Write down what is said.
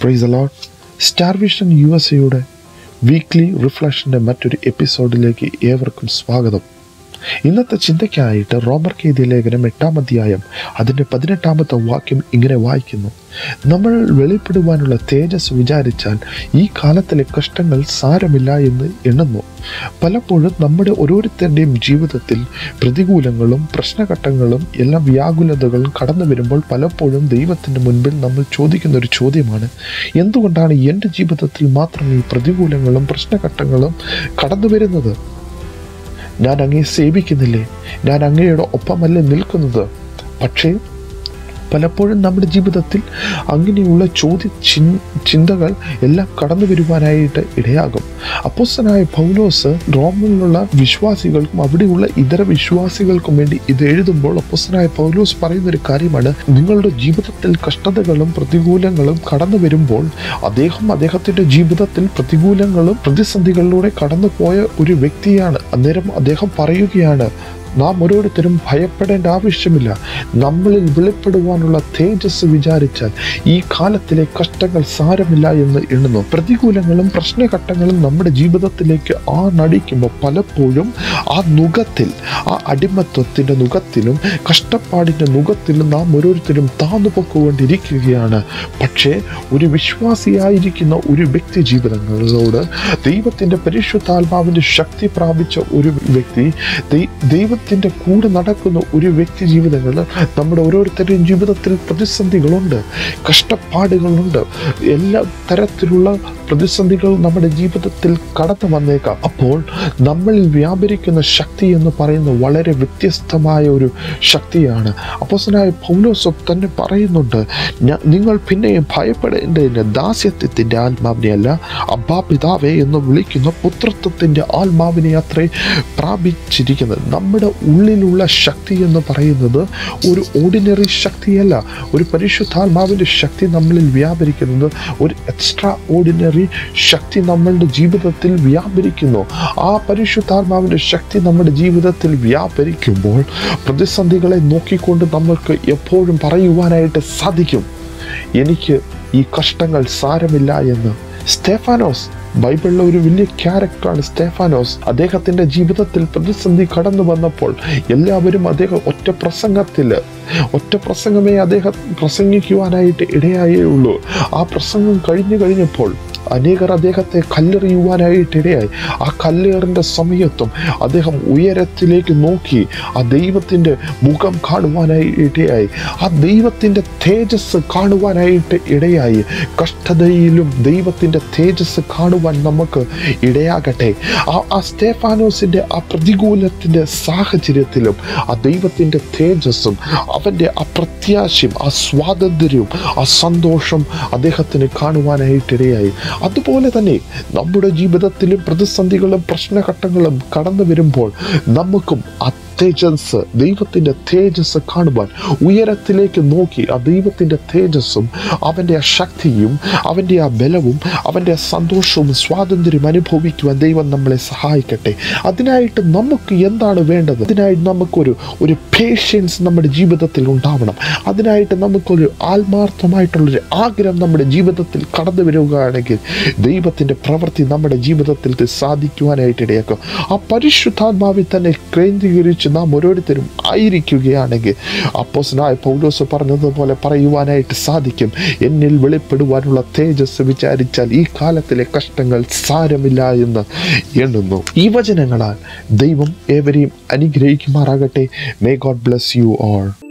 price a lot star vision U S എയുടെ weekly റിഫ്ലക്ഷൻ്റെ മറ്റൊരു എപ്പിസോഡിലേക്ക് ഏവർക്കും സ്വാഗതം ഇന്നത്തെ ചിന്തയ്ക്കായിട്ട് റോമർ കെയ്തിയ ലേഖനം എട്ടാം അധ്യായം അതിൻ്റെ പതിനെട്ടാമത്തെ വാക്യം ഇങ്ങനെ വായിക്കുന്നു നമ്മൾ വെളിപ്പെടുവാനുള്ള തേജസ് വിചാരിച്ചാൽ ഈ കാലത്തിലെ കഷ്ടങ്ങൾ സാരമില്ല എന്ന് എണ്ണുന്നു പലപ്പോഴും നമ്മുടെ ഓരോരുത്തരുടെയും ജീവിതത്തിൽ പ്രതികൂലങ്ങളും പ്രശ്നഘട്ടങ്ങളും എല്ലാം വ്യാകുലതകളും കടന്നു വരുമ്പോൾ പലപ്പോഴും ദൈവത്തിൻ്റെ മുൻപിൽ നമ്മൾ ചോദിക്കുന്ന ഒരു ചോദ്യമാണ് എന്തുകൊണ്ടാണ് എൻ്റെ ജീവിതത്തിൽ മാത്രം ഈ പ്രതികൂലങ്ങളും പ്രശ്നഘട്ടങ്ങളും കടന്നു വരുന്നത് ഞാൻ അങ്ങയെ സേവിക്കുന്നില്ലേ ഞാൻ അങ്ങയുടെ ഒപ്പമല്ലേ നിൽക്കുന്നത് പക്ഷേ പലപ്പോഴും നമ്മുടെ ജീവിതത്തിൽ അങ്ങനെയുള്ള ചോദ്യ ചിന്തകൾ എല്ലാം കടന്നു വരുവാനായിട്ട് ഇടയാകും അപ്പോസ്തനായ പൗലോസ് റോമിലുള്ള വിശ്വാസികൾക്കും അവിടെയുള്ള ഇതര വിശ്വാസികൾക്കും വേണ്ടി ഇത് എഴുതുമ്പോൾ അപ്പോസ്തനായ പൗലോസ് പറയുന്ന ഒരു കാര്യമാണ് നിങ്ങളുടെ ജീവിതത്തിൽ കഷ്ടതകളും പ്രതികൂലങ്ങളും കടന്നു വരുമ്പോൾ അദ്ദേഹം അദ്ദേഹത്തിൻ്റെ ജീവിതത്തിൽ പ്രതികൂലങ്ങളും പ്രതിസന്ധികളിലൂടെ കടന്നുപോയ ഒരു വ്യക്തിയാണ് അന്നേരം അദ്ദേഹം പറയുകയാണ് നാം ഓരോരുത്തരും ഭയപ്പെടേണ്ട ആവശ്യമില്ല നമ്മളിൽ വെളിപ്പെടുവാനുള്ള തേജസ് വിചാരിച്ചാൽ ഈ കാലത്തിലെ കഷ്ടങ്ങൾ സാരമില്ല എന്ന് എണ്ണുന്നു പ്രതികൂലങ്ങളും പ്രശ്നഘട്ടങ്ങളും നമ്മുടെ ജീവിതത്തിലേക്ക് ആ നടിക്കുമ്പോൾ പലപ്പോഴും ആ നുഖത്തിൽ ആ അടിമത്വത്തിൻ്റെ നുഖത്തിലും കഷ്ടപ്പാടിൻ്റെ നുഖത്തിലും നാം ഓരോരുത്തരും താന്നു പൊക്കൊണ്ടിരിക്കുകയാണ് പക്ഷേ ഒരു വിശ്വാസിയായിരിക്കുന്ന ഒരു വ്യക്തി ജീവിതങ്ങളോട് ദൈവത്തിൻ്റെ പരിശുദ്ധാത്മാവിൻ്റെ ശക്തി പ്രാപിച്ച ഒരു വ്യക്തി ദൈവ ദൈവത്തിൻ്റെ കൂടെ നടക്കുന്ന ഒരു വ്യക്തി ജീവിതങ്ങളിൽ നമ്മുടെ ഓരോരുത്തരുടെയും ജീവിതത്തിൽ പ്രതിസന്ധികളുണ്ട് കഷ്ടപ്പാടുകളുണ്ട് എല്ലാ തരത്തിലുള്ള പ്രതിസന്ധികൾ നമ്മുടെ ജീവിതത്തിൽ കടന്നു വന്നേക്കാം അപ്പോൾ നമ്മളിൽ വ്യാപരിക്കുന്ന ശക്തി എന്ന് പറയുന്നത് വളരെ വ്യത്യസ്തമായ ഒരു ശക്തിയാണ് അപ്പോസനായ പൗലോസഫ് തന്നെ പറയുന്നുണ്ട് നിങ്ങൾ പിന്നെയും ഭയപ്പെടേണ്ടതിൻ്റെ ദാസ്യത്വത്തിൻ്റെ ആത്മാവിനെ അല്ല അബ്ബാ പിതാവേ എന്ന് വിളിക്കുന്ന പുത്രത്വത്തിൻ്റെ ആത്മാവിനെ അത്രേ പ്രാപിച്ചിരിക്കുന്നത് നമ്മുടെ ഉള്ളിലുള്ള ശക്തി എന്ന് പറയുന്നത് ഒരു ഓർഡിനറി ശക്തിയല്ല ഒരു പരിശുദ്ധാത്മാവിൻ്റെ ശക്തി നമ്മളിൽ വ്യാപരിക്കുന്നത് ഒരു എക്സ്ട്രാ ഓർഡിനറി ശക്തി നമ്മളുടെ ജീവിതത്തിൽ വ്യാപരിക്കുന്നു ആ പരിശുദ്ധാത്മാവിൻ്റെ ശക്തി നമ്മുടെ ജീവിതത്തിൽ വ്യാപരിക്കുമ്പോൾ പ്രതിസന്ധികളെ നോക്കിക്കൊണ്ട് നമ്മൾക്ക് എപ്പോഴും പറയുവാനായിട്ട് സാധിക്കും എനിക്ക് ഈ കഷ്ടങ്ങൾ സാരമില്ല എന്ന് സ്റ്റെഫാനോസ് ബൈബിളിലെ ഒരു വലിയ ക്യാരക്ടറാണ് സ്റ്റെഫാനോസ് അദ്ദേഹത്തിൻ്റെ ജീവിതത്തിൽ പ്രതിസന്ധി കടന്നു വന്നപ്പോൾ എല്ലാവരും അദ്ദേഹം ഒറ്റ പ്രസംഗത്തിൽ ഒറ്റ പ്രസംഗമേ അദ്ദേഹം പ്രസംഗിക്കുവാനായിട്ട് ഇടയായേ ഉള്ളൂ ആ പ്രസംഗം കഴിഞ്ഞു കഴിഞ്ഞപ്പോൾ അനേകർ അദ്ദേഹത്തെ കല്ലെറിയുവാനായിട്ട് ഇടയായി ആ കല്ലേറിൻ്റെ സമയത്തും അദ്ദേഹം ഉയരത്തിലേക്ക് നോക്കി ആ ദൈവത്തിൻ്റെ മുഖം കാണുവാനായി ഇടയായി ആ ദൈവത്തിൻ്റെ തേജസ് കാണുവാനായിട്ട് ഇടയായി കഷ്ടതയിലും ദൈവത്തിൻ്റെ തേജസ് കാണുവാൻ നമുക്ക് ഇടയാകട്ടെ ആ ആ സ്റ്റേഫാനോസിൻ്റെ ആ പ്രതികൂലത്തിൻ്റെ സാഹചര്യത്തിലും ആ ദൈവത്തിൻ്റെ തേജസ്സും അവൻ്റെ ആ പ്രത്യാശയും ആ സ്വാതന്ത്ര്യവും ആ സന്തോഷം അദ്ദേഹത്തിന് കാണുവാനായിട്ടിടയായി അതുപോലെ തന്നെ നമ്മുടെ ജീവിതത്തിലും പ്രതിസന്ധികളും പ്രശ്നഘട്ടങ്ങളും കടന്നു വരുമ്പോൾ നമുക്കും ആ തേജസ് ദൈവത്തിൻ്റെ തേജസ് കാണുവാൻ ഉയരത്തിലേക്ക് നോക്കി ആ ദൈവത്തിൻ്റെ തേജസ്സും അവൻ്റെ ആ ശക്തിയും അവൻ്റെ ആ ബലവും അവൻ്റെ സന്തോഷവും സ്വാതന്ത്ര്യം അനുഭവിക്കുവാൻ ദൈവം നമ്മളെ സഹായിക്കട്ടെ അതിനായിട്ട് നമുക്ക് എന്താണ് വേണ്ടത് അതിനായിട്ട് നമുക്കൊരു ഒരു പേഷ്യൻസ് നമ്മുടെ ജീവിതത്തിൽ ഉണ്ടാവണം അതിനായിട്ട് നമുക്കൊരു ആത്മാർത്ഥമായിട്ടുള്ളൊരു ആഗ്രഹം നമ്മുടെ ജീവിതത്തിൽ കടന്നു വരികയാണെങ്കിൽ ദൈവത്തിൻ്റെ പ്രവൃത്തി നമ്മുടെ ജീവിതത്തിൽ സാധിക്കുവാനായിട്ട് ഇടയാക്കും ആ പരിശുദ്ധാത്മാവിൽ തന്നെ കേന്ദ്രീകരിച്ച് നാം ഓരോരുത്തരും ആയിരിക്കുകയാണെങ്കിൽ അപ്പോസനായ പൗലോസ് പറഞ്ഞതുപോലെ പറയുവാനായിട്ട് സാധിക്കും എന്നിൽ വെളിപ്പെടുവാനുള്ള തേജസ് വിചാരിച്ചാൽ ഈ കാലത്തിലെ കഷ്ടങ്ങൾ സാരമില്ല എന്ന് എണ്ണുന്നു ഈ വചനങ്ങളാൽ ദൈവം ഏവരെയും അനുഗ്രഹിക്കുമാറാകട്ടെ may God bless you all